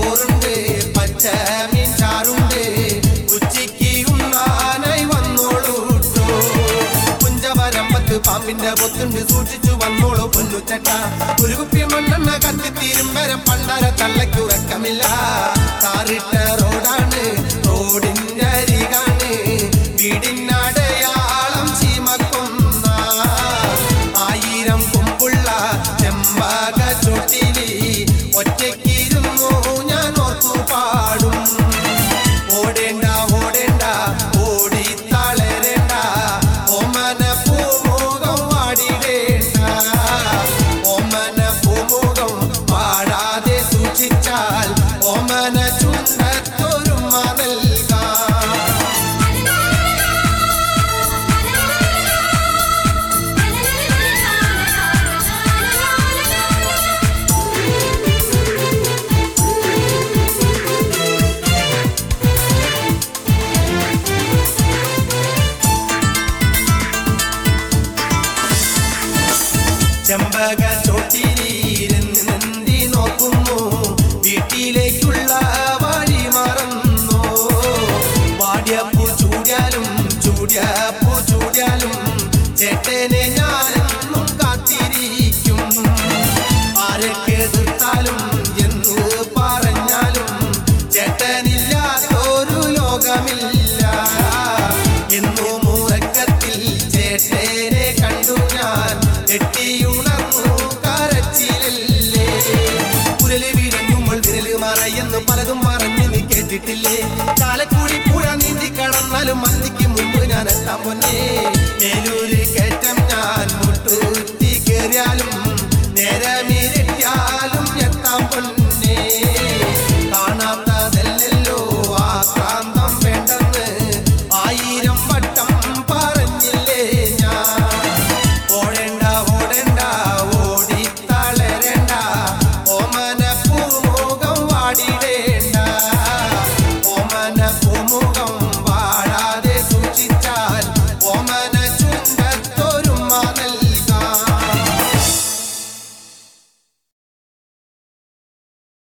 ചോറുണ്ട് പച്ച മീൻ ചാറുണ്ട് ഉച്ചയ്ക്ക് ഉണ്ണാനായി വന്നോളൂട്ടോ കുഞ്ചവരമ്പത്ത് പാമ്പിന്റെ പൊത്തുണ്ട് സൂക്ഷിച്ചു വന്നോളൂ പൊന്നുച്ചട്ട ഒരു കുപ്പി മണ്ണെണ്ണ കത്തിത്തീരും വരെ പണ്ടര തള്ളയ്ക്കുറക്കമില്ല താറിട്ട റോഡാണ് റോഡിന്റെ അരികാണ് വീടിനടയാളം ചീമക്കൊന്ന ആയിരം കൊമ്പുള്ള ചെമ്പക ചൊട്ടിലി ഒറ്റയ്ക്കിരുന്നു ഞാൻ ഓർത്തു പാടും ഓടേണ്ട ഓടേണ്ട ഓടി തളരേണ്ട ഓമന പൂമുഖം വാടിടേണ്ട ഓമന പൂമുഖം പാടാതെ സൂക്ഷിച്ചാൽ ഓമന ചുണ്ടത്തൊരുമ നൽകാം ചെമ്പക ചോട്ടിലിരുന്ന് നന്ദി നോക്കുന്നു വീട്ടിലേക്കുള്ള വഴി മറന്നു വാടിയപ്പൂ ചൂടിയാലും ചൂടിയപ്പൂ ചൂടിയാലും ചേട്ടനെ ഞാനെന്നും കാത്തിരിക്കും ആരൊക്കെ എതിർത്താലും എന്ന് പറഞ്ഞാലും ചേട്ടനില്ലാത്തൊരു ലോകമില്ല എന്നു മൂറക്കത്തിൽ ചേട്ടനെ കണ്ടു ഞാൻ എട്ടിയുണർന്നു കരച്ചിലല്ലേ കുരല് വീഴുമ്പോൾ വിരല് മറയെന്ന് പലതും പറഞ്ഞ് നീ കേട്ടിട്ടില്ലേ ചാലക്കുടി പുഴ നീന്തി കടന്നാലും മന്തിക്ക് മുമ്പ് ഞാൻ എത്താൻ പൊന്നേ മേലൂര് കയറ്റം ഞാൻ മുട്ടുത്തി കയറിയാലും നേരമിര